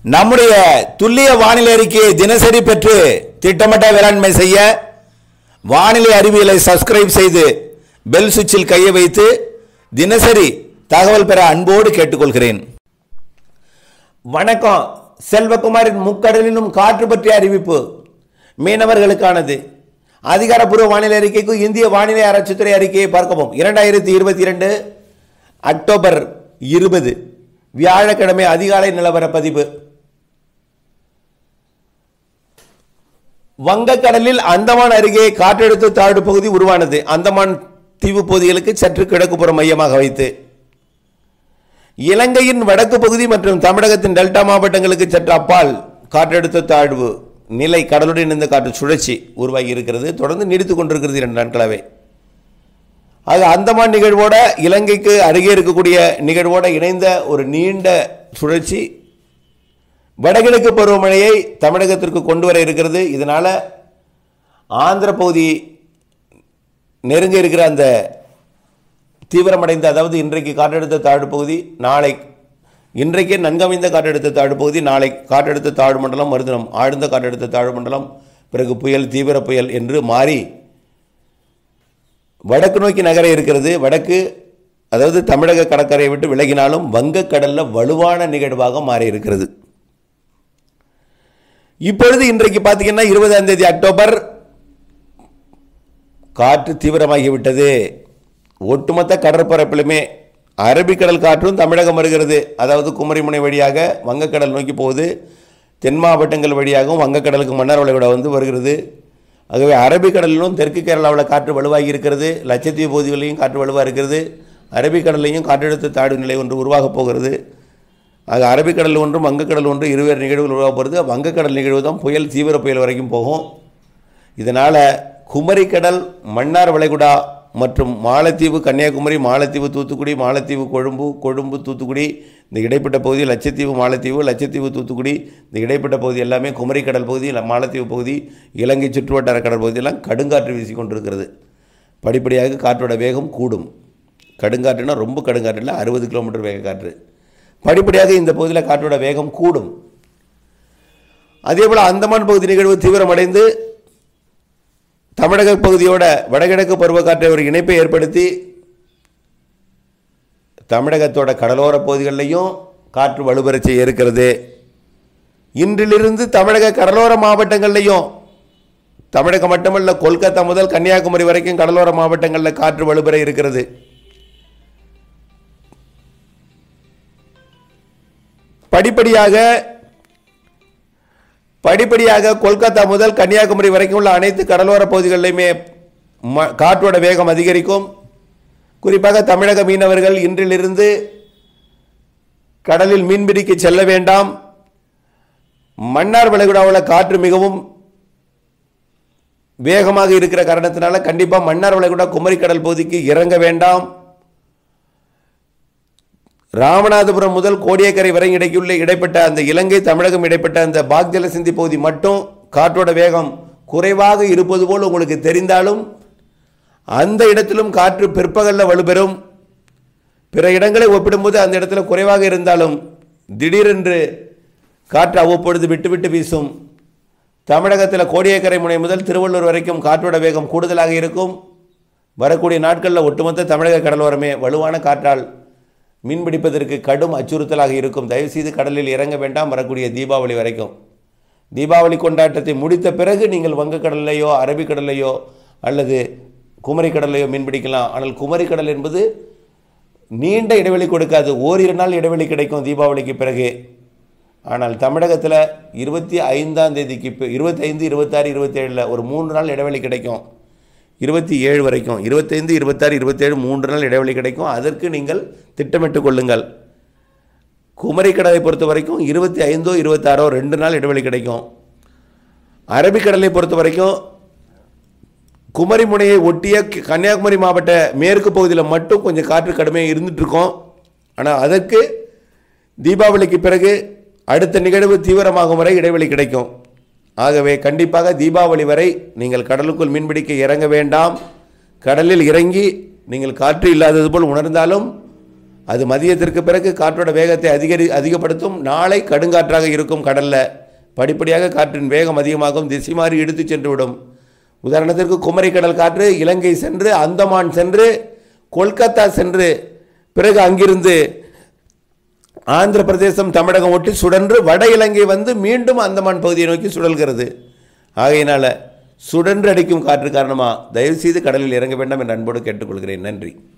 நம்முடைய துல்லிய வானிலை அறிக்கையை தினசரி பெற்று திட்டமிட்ட வேளாண்மை செய்ய வானிலை அறிவியலை சப்ஸ்கிரைப் செய்து பெல் சுவிட்சில் கையை வைத்து தினசரி தகவல் பெற அன்போடு கேட்டுக்கொள்கிறேன் வணக்கம் செல்வகுமாரின் முக்கடலினும் காற்று பற்றிய அறிவிப்பு மீனவர்களுக்கானது அதிகாரப்பூர்வ வானிலை அறிக்கைக்கு இந்திய வானிலை ஆராய்ச்சித்துறை அறிக்கையை பார்க்கவும் இரண்டாயிரத்தி இருபத்தி இரண்டு அக்டோபர் இருபது வியாழக்கிழமை அதிகாலை நிலவர பதிவு வங்கக்கடலில் அந்தமான் அருகே காற்றழுத்த தாழ்வு பகுதி உருவானது அந்தமான் தீவு பகுதிகளுக்கு சற்று கிழக்குப்புற மையமாக வைத்து இலங்கையின் வடக்கு பகுதி மற்றும் தமிழகத்தின் டெல்டா மாவட்டங்களுக்கு சற்று அப்பால் காற்றழுத்த தாழ்வு நிலை கடலுடன் இணைந்த காற்று சுழற்சி உருவாகி இருக்கிறது தொடர்ந்து நீடித்துக் கொண்டிருக்கிறது இரண்டு நாட்களாவே அது அந்தமான் நிகழ்வோட இலங்கைக்கு அருகே இருக்கக்கூடிய நிகழ்வோட இணைந்த ஒரு நீண்ட சுழற்சி வடகிழக்கு பருவமழையை தமிழகத்திற்கு கொண்டு வர இருக்கிறது இதனால ஆந்திர பகுதி நெருங்க இருக்கிற அந்த தீவிரமடைந்த அதாவது இன்றைக்கு காற்றழுத்த தாழ்வு பகுதி நாளை இன்றைக்கே நன்கமைந்த காற்றழுத்த தாழ்வு பகுதி நாளை காற்றழுத்த தாழ்வு மண்டலம் மறுதினம் ஆழ்ந்த காற்றழுத்த தாழ்வு மண்டலம் பிறகு புயல் தீவிர புயல் என்று மாறி வடக்கு நோக்கி நகர இருக்கிறது வடக்கு அதாவது தமிழக கடற்கரையை விட்டு விலகினாலும் வங்கக்கடலில் வலுவான நிகழ்வாக மாறி இருக்கிறது இப்பொழுது இன்றைக்கு பார்த்தீங்கன்னா இருபதாம் தேதி அக்டோபர் காற்று தீவிரமாகிவிட்டது ஒட்டுமொத்த கடற்பரப்பிலுமே அரபிக்கடல் காற்றும் தமிழகம் வருகிறது அதாவது குமரிமுனை வழியாக வங்கக்கடல் நோக்கி போகுது தென் மாவட்டங்கள் வழியாகவும் வங்கக்கடலுக்கு மன்னார் வளைகுடா வந்து வருகிறது ஆகவே அரபிக்கடலிலும் தெற்கு கேரளாவில் காற்று வலுவாகி இருக்கிறது லட்சத்தீவு பகுதிகளிலும் காற்று வலுவாக இருக்கிறது அரபிக்கடல்லையும் காற்றழுத்த தாழ்வு நிலை ஒன்று உருவாகப் போகிறது ஆக அரபிக்கடல் ஒன்றும் வங்கக்கடல் ஒன்று இருவேறு நிகழ்வுகள் உருவாக போகிறது வங்கக்கடல் நிகழ்வு தான் புயல் தீவிர புயல் வரைக்கும் போகும் இதனால் குமரிக்கடல் மன்னார் வளைகுடா மற்றும் மாலத்தீவு கன்னியாகுமரி மாலத்தீவு தூத்துக்குடி மாலத்தீவு கொழும்பு கொழும்பு தூத்துக்குடி இந்த இடைப்பட்ட பகுதி லட்சத்தீவு மாலத்தீவு லட்சத்தீவு தூத்துக்குடி இந்த இடைப்பட்ட பகுதி எல்லாமே குமரிக்கடல் பகுதி இல்ல மாலத்தீவு பகுதி இலங்கை சுற்றுவட்டார கடல் பகுதியெல்லாம் கடுங்காற்று வீசி கொண்டிருக்கிறது படிப்படியாக காற்றோட வேகம் கூடும் கடுங்காற்றுனா ரொம்ப கடுங்காற்று இல்லை அறுபது கிலோமீட்டர் வேக காற்று படிப்படியாக இந்த பகுதியில் காற்றோட வேகம் கூடும் அதேபோல் அந்தமான் பகுதி நிகழ்வு தீவிரமடைந்து தமிழக பகுதியோட வடகிழக்கு பருவக்காற்றை ஒரு இணைப்பை ஏற்படுத்தி தமிழகத்தோட கடலோர பகுதிகளிலையும் காற்று வலுப்பெறச் செய்ய இருக்கிறது இன்றிலிருந்து தமிழக கடலோர மாவட்டங்கள்லையும் தமிழகம் மட்டுமல்ல கொல்கத்தா முதல் கன்னியாகுமரி வரைக்கும் கடலோர மாவட்டங்களில் காற்று வலுப்பெற இருக்கிறது படிப்படியாக படிப்படியாக கொல்கத்தா முதல் கன்னியாகுமரி வரைக்கும் உள்ள அனைத்து கடலோர பகுதிகளிலுமே ம காற்றோட வேகம் அதிகரிக்கும் குறிப்பாக தமிழக மீனவர்கள் இன்றிலிருந்து கடலில் மீன்பிடிக்க செல்ல வேண்டாம் மன்னார் வளைகுடாவில் காற்று மிகவும் வேகமாக இருக்கிற காரணத்தினால கண்டிப்பாக மன்னார் வளைகுடா குமரிக்கடல் பகுதிக்கு இறங்க வேண்டாம் ராமநாதபுரம் முதல் கோடியக்கரை வரை இடைக்குள்ள இடைப்பட்ட அந்த இலங்கை தமிழகம் இடைப்பட்ட அந்த பாக்ஜல சிந்தி பகுதி மட்டும் காற்றோட வேகம் குறைவாக இருப்பது போல் உங்களுக்கு தெரிந்தாலும் அந்த இடத்திலும் காற்று பிற்பகலில் வலுப்பெறும் பிற இடங்களை ஒப்பிடும்போது அந்த இடத்துல குறைவாக இருந்தாலும் திடீரென்று காற்று அவ்வப்பொழுது விட்டு விட்டு வீசும் தமிழகத்தில் கோடியக்கரை முனை முதல் திருவள்ளூர் வரைக்கும் காற்றோட வேகம் கூடுதலாக இருக்கும் வரக்கூடிய நாட்களில் ஒட்டுமொத்த தமிழக கடலோரமே வலுவான காற்றால் மீன்பிடிப்பதற்கு கடும் அச்சுறுத்தலாக இருக்கும் தயவுசெய்து கடலில் இறங்க வேண்டாம் வரக்கூடிய தீபாவளி வரைக்கும் தீபாவளி கொண்டாட்டத்தை முடித்த பிறகு நீங்கள் வங்கக்கடல்லையோ அரபிக்கடல்லையோ அல்லது குமரிக்கடல்லையோ மீன்பிடிக்கலாம் ஆனால் குமரிக்கடல் என்பது நீண்ட இடைவெளி கொடுக்காது ஓரிரு நாள் இடைவெளி கிடைக்கும் தீபாவளிக்கு பிறகு ஆனால் தமிழகத்தில் இருபத்தி ஐந்தாம் தேதிக்கு இப்போ இருபத்தைந்து இருபத்தாறு இருபத்தேழில் ஒரு மூன்று நாள் இடைவெளி கிடைக்கும் இருபத்தி ஏழு வரைக்கும் இருபத்தைந்து இருபத்தாறு இருபத்தேழு மூன்று நாள் இடைவெளி கிடைக்கும் அதற்கு நீங்கள் திட்டமிட்டு கொள்ளுங்கள் குமரிக்கடலை பொறுத்த வரைக்கும் இருபத்தி ஐந்தோ இருபத்தாறோ ரெண்டு நாள் இடைவெளி கிடைக்கும் அரபிக்கடலை பொறுத்த வரைக்கும் குமரி முனையை ஒட்டிய கன்னியாகுமரி மாவட்ட மேற்கு பகுதியில் மட்டும் கொஞ்சம் காற்று கடுமையாக இருந்துகிட்ருக்கோம் ஆனால் அதற்கு தீபாவளிக்கு பிறகு அடுத்த நிகழ்வு தீவிரமாகும் வரை இடைவெளி கிடைக்கும் ஆகவே கண்டிப்பாக தீபாவளி வரை நீங்கள் கடலுக்குள் மீன்பிடிக்க இறங்க வேண்டாம் கடலில் இறங்கி நீங்கள் காற்று இல்லாதது போல் உணர்ந்தாலும் அது மதியத்திற்கு பிறகு காற்றோட வேகத்தை அதிகரி அதிகப்படுத்தும் நாளை கடுங்காற்றாக இருக்கும் கடல்ல படிப்படியாக காற்றின் வேகம் அதிகமாகும் திசை மாறி இழுத்துச் சென்று விடும் உதாரணத்திற்கு குமரிக்கடல் காற்று இலங்கை சென்று அந்தமான் சென்று கொல்கத்தா சென்று பிறகு அங்கிருந்து ஆந்திர பிரதேசம் தமிழகம் ஒட்டி சுழன்று வட இலங்கை வந்து மீண்டும் அந்தமான் பகுதியை நோக்கி சுழல்கிறது ஆகையினால சுழன்று அடிக்கும் காற்று காரணமாக தயவுசெய்து கடலில் இறங்க வேண்டாம் என்று அன்போடு கேட்டுக்கொள்கிறேன் நன்றி